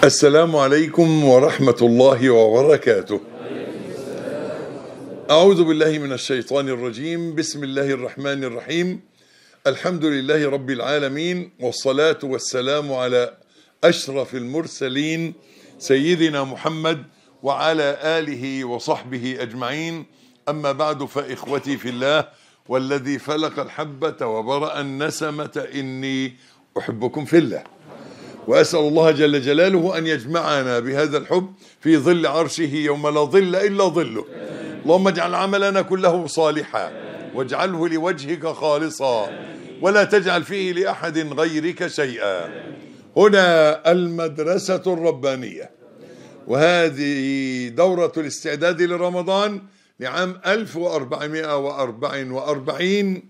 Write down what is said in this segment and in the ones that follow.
السلام عليكم ورحمة الله وبركاته أعوذ بالله من الشيطان الرجيم بسم الله الرحمن الرحيم الحمد لله رب العالمين والصلاة والسلام على أشرف المرسلين سيدنا محمد وعلى آله وصحبه أجمعين أما بعد فإخوتي في الله والذي فلق الحبة وبرأ النسمة إني أحبكم في الله وأسأل الله جل جلاله أن يجمعنا بهذا الحب في ظل عرشه يوم لا ظل إلا ظله اللهم اجعل عملنا كله صالحا واجعله لوجهك خالصا ولا تجعل فيه لأحد غيرك شيئا هنا المدرسة الربانية وهذه دورة الاستعداد لرمضان لعام 1444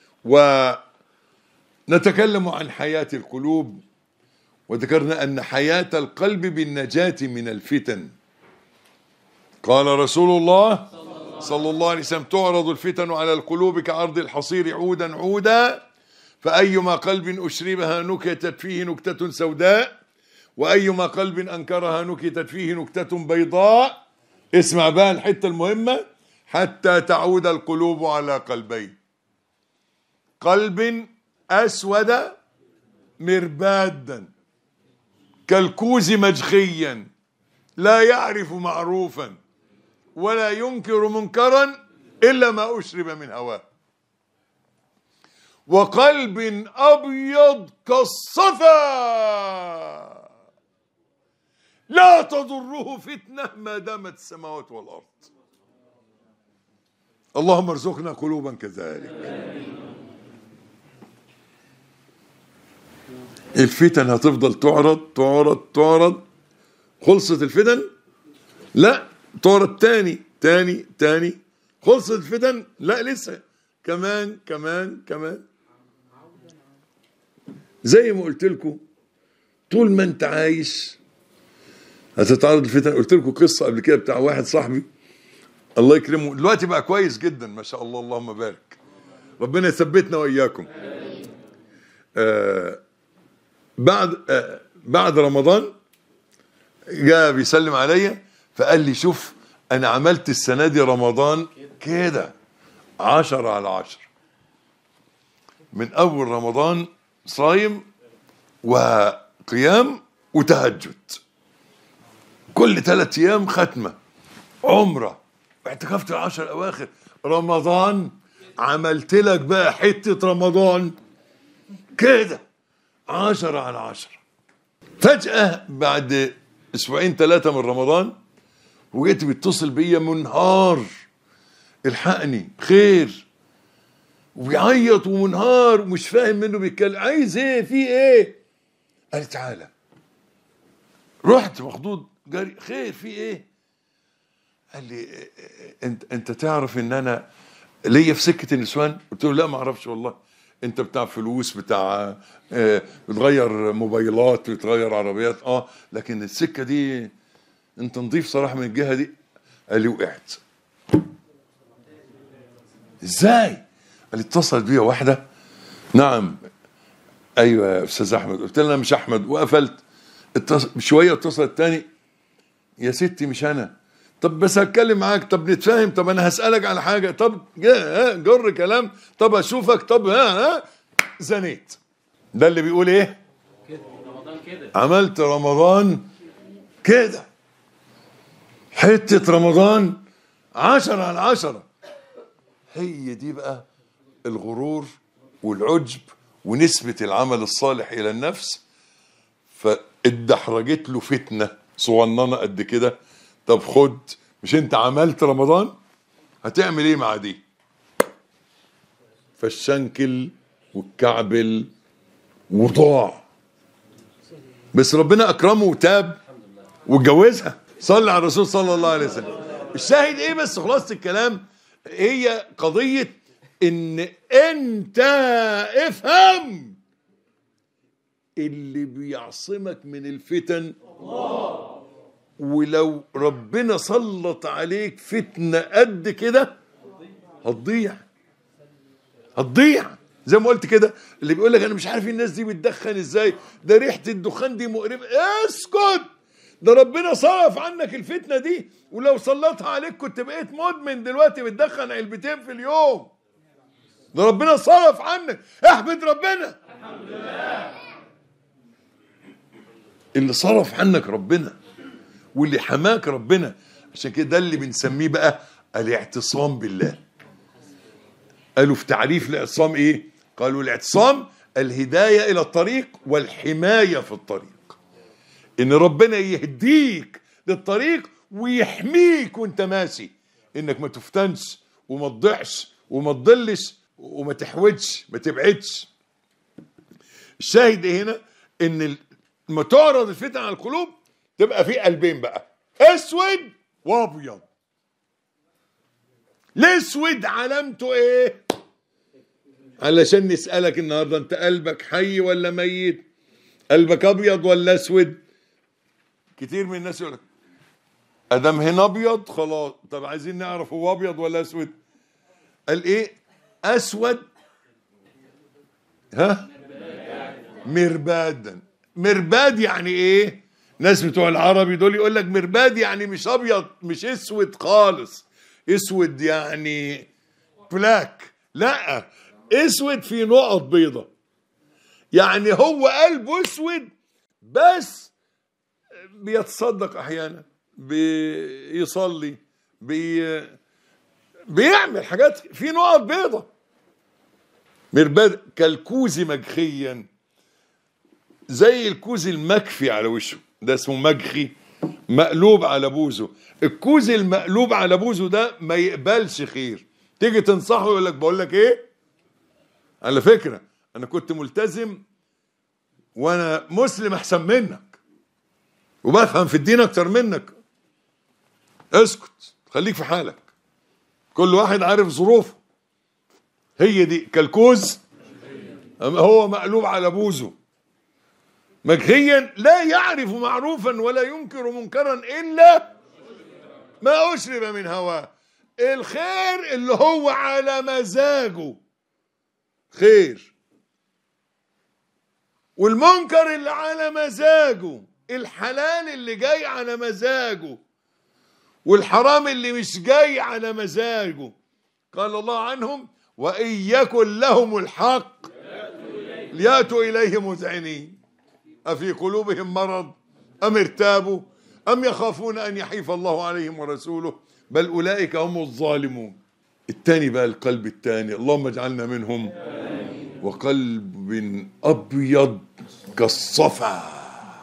ونتكلم عن حياة القلوب وذكرنا أن حياة القلب بالنجاة من الفتن قال رسول الله صلى الله عليه وسلم تعرض الفتن على القلوب كعرض الحصير عودا عودا فأيما قلب أشربها نكتت فيه نكتة سوداء وأيما قلب أنكرها نكتت فيه نكتة بيضاء اسمع بقى الحتة المهمة حتى تعود القلوب على قلبين قلب أسود مربادا كالكوز مجخيا لا يعرف معروفا ولا ينكر منكرا إلا ما أشرب من هواه وقلب أبيض كالصفا لا تضره فتنة ما دامت السماوات والأرض اللهم ارزقنا قلوبا كذلك الفتن هتفضل تعرض تعرض تعرض خلصت الفتن لا تعرض تاني تاني تاني خلصت الفتن لا لسه كمان كمان كمان زي ما قلت لكم طول ما انت عايش هتتعرض الفتن قلت لكم قصه قبل كده بتاع واحد صاحبي الله يكرمه دلوقتي بقى كويس جدا ما شاء الله اللهم بارك ربنا يثبتنا واياكم آه بعد آه بعد رمضان جاء بيسلم عليا فقال لي شوف انا عملت السنه دي رمضان كده عشرة على عشر من اول رمضان صايم وقيام وتهجد كل ثلاث ايام ختمه عمره اعتكفت العشر الاواخر رمضان عملت لك بقى حته رمضان كده عشرة على عشرة فجأة بعد اسبوعين ثلاثة من رمضان وجيت بيتصل بيا منهار الحقني خير وبيعيط ومنهار ومش فاهم منه بيتكلم عايز ايه في ايه قال لي تعالى رحت مخضوض جاري خير في ايه قال لي انت انت تعرف ان انا ليا في سكه النسوان قلت له لا ما اعرفش والله انت بتاع فلوس بتاع اه بتغير موبايلات بتغير عربيات اه لكن السكه دي انت نضيف صراحه من الجهه دي قال لي وقعت ازاي قال لي اتصلت بيا واحده نعم ايوه يا استاذ احمد قلت لها مش احمد وقفلت اتصل شويه اتصلت تاني يا ستي مش انا طب بس هتكلم معاك طب نتفاهم طب انا هسالك على حاجه طب ها جر كلام طب اشوفك طب ها ها زنيت ده اللي بيقول ايه كده رمضان كده عملت رمضان كده حته رمضان عشرة على عشرة هي دي بقى الغرور والعجب ونسبة العمل الصالح إلى النفس فادحرجت له فتنة صغننة قد كده طب خد مش انت عملت رمضان هتعمل ايه مع دي فالشنكل والكعبل وضاع بس ربنا اكرمه وتاب واتجوزها صلى على الرسول صلى الله عليه وسلم الشاهد ايه بس خلاصه الكلام هي قضيه ان انت افهم اللي بيعصمك من الفتن ولو ربنا سلط عليك فتنة قد كده هتضيع هتضيع زي ما قلت كده اللي بيقول لك انا مش عارف الناس دي بتدخن ازاي ده ريحه الدخان دي مقربه اسكت ده ربنا صرف عنك الفتنه دي ولو سلطها عليك كنت بقيت مدمن دلوقتي بتدخن علبتين في اليوم ده ربنا صرف عنك احمد ربنا اللي صرف عنك ربنا واللي حماك ربنا عشان كده ده اللي بنسميه بقى الاعتصام بالله قالوا في تعريف الاعتصام ايه قالوا الاعتصام الهدايه الى الطريق والحمايه في الطريق ان ربنا يهديك للطريق ويحميك وانت ماشي انك ما تفتنش وما تضيعش وما تضلش وما تحوجش ما تبعدش الشاهد إيه هنا ان ال- لما تعرض الفتن على القلوب تبقى في قلبين بقى اسود وابيض الاسود علامته ايه علشان نسألك النهارده انت قلبك حي ولا ميت قلبك ابيض ولا اسود كتير من الناس يقول لك ادم هنا ابيض خلاص طب عايزين نعرف هو ابيض ولا اسود قال ايه اسود ها مربادا مرباد يعني ايه ناس بتوع العربي دول يقول لك مرباد يعني مش ابيض مش اسود خالص اسود يعني بلاك لا اسود في نقط بيضة يعني هو قلبه اسود بس بيتصدق احيانا بيصلي بي بيعمل حاجات في نقط بيضة مرباد كالكوز مجخيا زي الكوز المكفي على وشه ده اسمه مجخي مقلوب على بوزه الكوز المقلوب على بوزه ده ما يقبلش خير تيجي تنصحه يقول لك بقول لك ايه على فكرة انا كنت ملتزم وانا مسلم احسن منك وبفهم في الدين اكتر منك اسكت خليك في حالك كل واحد عارف ظروفه هي دي كالكوز هو مقلوب على بوزه مجهيا لا يعرف معروفا ولا ينكر منكرا الا ما اشرب من هواه الخير اللي هو على مزاجه خير والمنكر اللي على مزاجه الحلال اللي جاي على مزاجه والحرام اللي مش جاي على مزاجه قال الله عنهم وإن يكن لهم الحق ليأتوا إليه مذعنين أفي قلوبهم مرض أم ارتابوا أم يخافون أن يحيف الله عليهم ورسوله بل أولئك هم الظالمون التاني بقى القلب التاني اللهم اجعلنا منهم وقلب أبيض كالصفا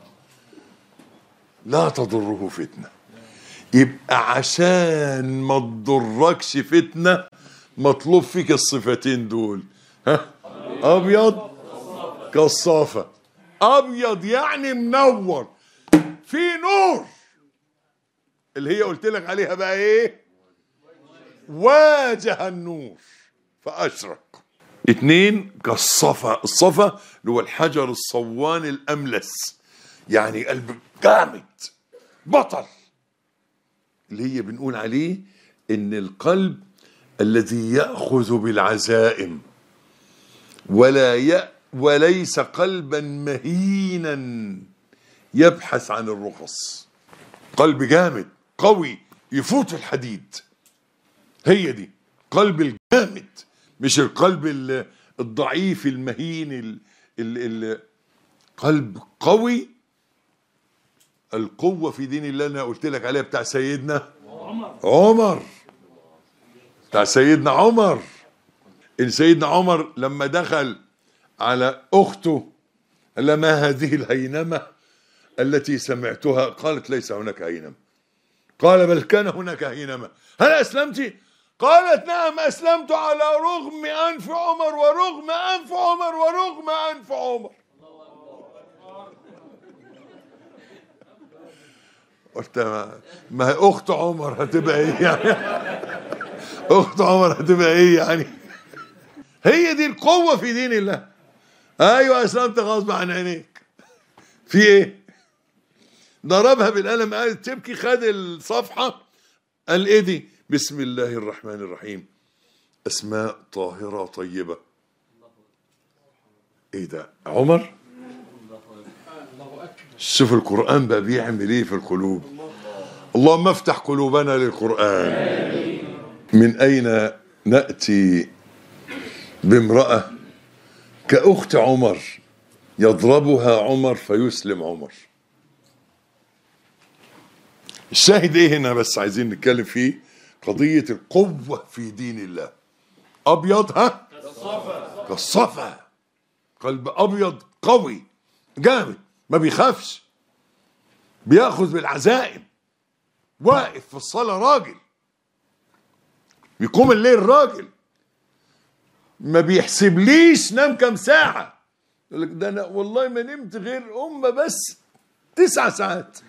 لا تضره فتنة يبقى عشان ما تضركش فتنة مطلوب فيك الصفتين دول ها أبيض كالصافة أبيض يعني منور في نور اللي هي قلت لك عليها بقى إيه واجه النور فأشرق اتنين كالصفا الصفا اللي هو الحجر الصوان الأملس يعني قلب جامد بطل اللي هي بنقول عليه ان القلب الذي ياخذ بالعزائم ولا ي... وليس قلبا مهينا يبحث عن الرخص قلب جامد قوي يفوت الحديد هي دي قلب الجامد مش القلب ال- الضعيف المهين ال... ال... ال... قلب قوي القوة في دين الله اللي انا قلت لك عليها بتاع سيدنا عمر بتاع سيدنا عمر ان سيدنا عمر لما دخل على اخته قال لها ما هذه الهينمة التي سمعتها قالت ليس هناك هينمة قال بل كان هناك هينمة هل أسلمت قالت نعم أسلمت على رغم أنف عمر ورغم أنف عمر ورغم أنف عمر قلت ما, ما هي اخت عمر هتبقى ايه يعني اخت عمر هتبقى ايه يعني هي دي القوه في دين الله ايوه اسلمت غصب عن عينيك في ايه ضربها بالقلم قال تبكي خد الصفحه قال ايه دي بسم الله الرحمن الرحيم اسماء طاهره طيبه ايه ده عمر شوف القرآن بقى بيعمل ايه في القلوب اللهم افتح قلوبنا للقرآن من أين نأتي بامرأة كأخت عمر يضربها عمر فيسلم عمر الشاهد ايه هنا بس عايزين نتكلم فيه قضية القوة في دين الله أبيض ها كالصفا قلب أبيض قوي جامد ما بيخافش بياخذ بالعزائم واقف في الصلاة راجل بيقوم الليل راجل ما بيحسبليش نام كام ساعة يقول لك ده أنا والله ما نمت غير أمة بس تسع ساعات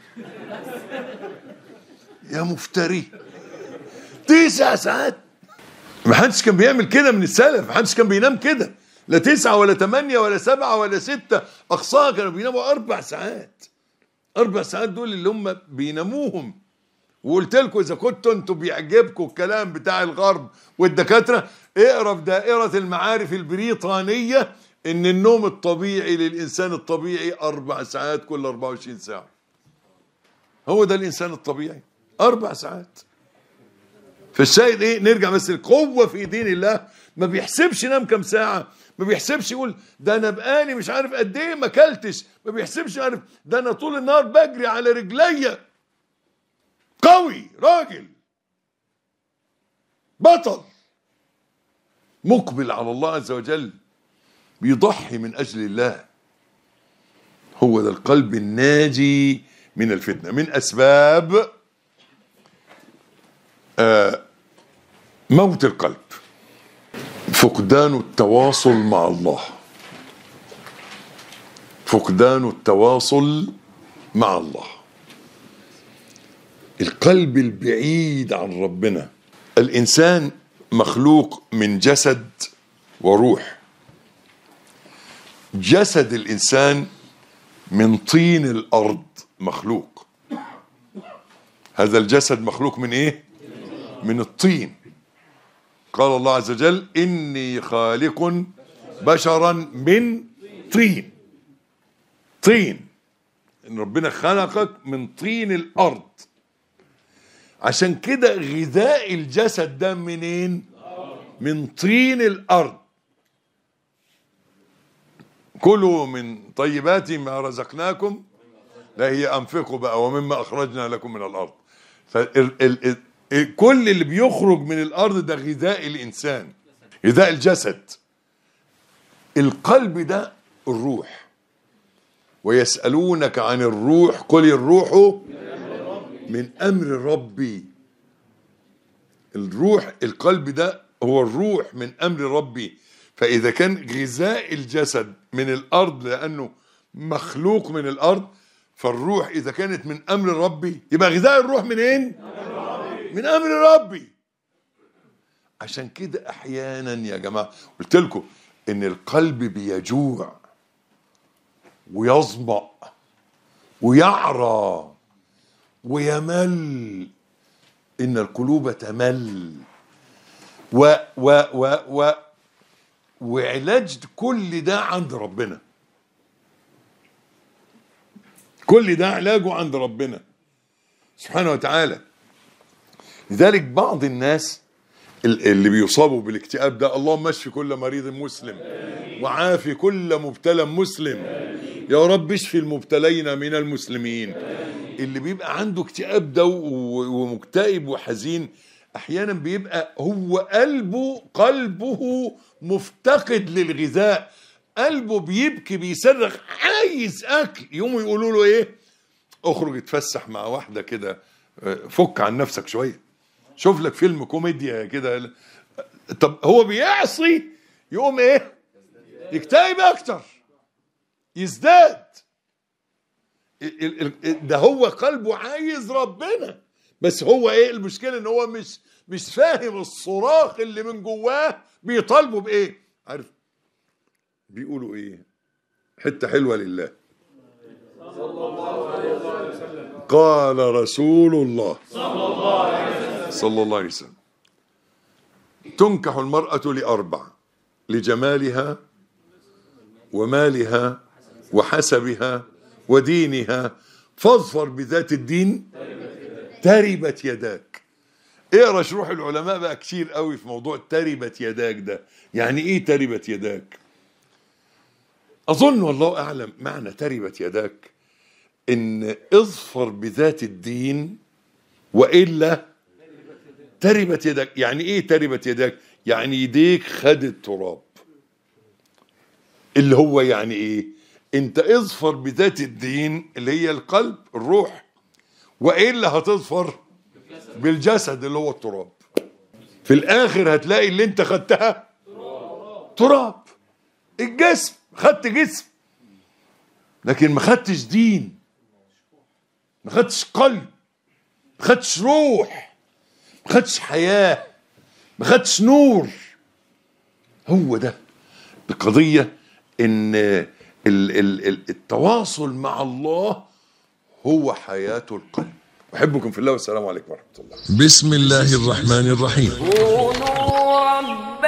يا مفتري تسع ساعات ما حدش كان بيعمل كده من السلف ما حدش كان بينام كده لا تسعة ولا ثمانية ولا سبعة ولا ستة أقصاها كانوا بيناموا أربع ساعات أربع ساعات دول اللي هم بيناموهم وقلت لكم إذا كنتوا أنتوا بيعجبكم الكلام بتاع الغرب والدكاترة اقرا في دائرة المعارف البريطانية إن النوم الطبيعي للإنسان الطبيعي أربع ساعات كل 24 ساعة هو ده الإنسان الطبيعي أربع ساعات فالشاهد ايه نرجع بس القوه في دين الله ما بيحسبش نام كام ساعه ما بيحسبش يقول ده انا بقالي مش عارف قد ايه ما اكلتش ما بيحسبش عارف ده انا طول النهار بجري على رجليا قوي راجل بطل مقبل على الله عز وجل بيضحي من اجل الله هو ده القلب الناجي من الفتنه من اسباب موت القلب فقدان التواصل مع الله فقدان التواصل مع الله القلب البعيد عن ربنا الانسان مخلوق من جسد وروح جسد الانسان من طين الارض مخلوق هذا الجسد مخلوق من ايه من الطين قال الله عز وجل إني خالق بشرا من طين طين إن ربنا خلقك من طين الأرض عشان كده غذاء الجسد ده منين من طين الأرض كلوا من طيبات ما رزقناكم لا هي أنفقوا بقى ومما أخرجنا لكم من الأرض فال ال ال كل اللي بيخرج من الارض ده غذاء الانسان غذاء الجسد القلب ده الروح ويسالونك عن الروح قل الروح من امر ربي الروح القلب ده هو الروح من امر ربي فاذا كان غذاء الجسد من الارض لانه مخلوق من الارض فالروح اذا كانت من امر ربي يبقى غذاء الروح منين من امر ربي عشان كده احيانا يا جماعه قلت لكم ان القلب بيجوع ويظمأ ويعرى ويمل ان القلوب تمل و و و و وعلاج كل ده عند ربنا كل ده علاجه عند ربنا سبحانه وتعالى لذلك بعض الناس اللي بيصابوا بالاكتئاب ده اللهم اشف كل مريض مسلم وعافي كل مبتلى مسلم يا رب اشفي المبتلين من المسلمين اللي بيبقى عنده اكتئاب ده ومكتئب وحزين احيانا بيبقى هو قلبه قلبه مفتقد للغذاء قلبه بيبكي بيصرخ عايز اكل يقوموا يقولوا له ايه اخرج اتفسح مع واحده كده فك عن نفسك شويه شوف لك فيلم كوميديا كده طب هو بيعصي يقوم ايه يكتئب اكتر يزداد ده هو قلبه عايز ربنا بس هو ايه المشكله ان هو مش مش فاهم الصراخ اللي من جواه بيطالبه بايه عارف بيقولوا ايه حته حلوه لله قال رسول الله صلى الله عليه وسلم تنكح المرأة لأربع لجمالها ومالها وحسبها ودينها فاظفر بذات الدين تربت يداك اقرا شروح العلماء بقى كتير قوي في موضوع تربت يداك ده يعني ايه تربت يداك اظن والله اعلم معنى تربت يداك ان اظفر بذات الدين والا تربت يدك يعني ايه تربت يدك يعني يديك خد التراب اللي هو يعني ايه انت اظفر بذات الدين اللي هي القلب الروح والا هتظفر بالجسد اللي هو التراب في الاخر هتلاقي اللي انت خدتها تراب الجسم خدت جسم لكن ما خدتش دين ما خدتش قلب ما خدتش روح ما خدتش حياه ما خدتش نور هو ده القضيه ان ال ال ال التواصل مع الله هو حياه القلب احبكم في الله والسلام عليكم ورحمه الله بسم الله الرحمن الرحيم كونوا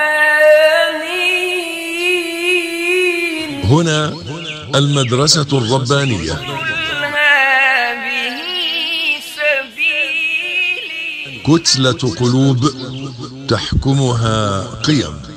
ربانيين هنا المدرسة الربانية قل هذه سبيلي كتلة قلوب تحكمها قيم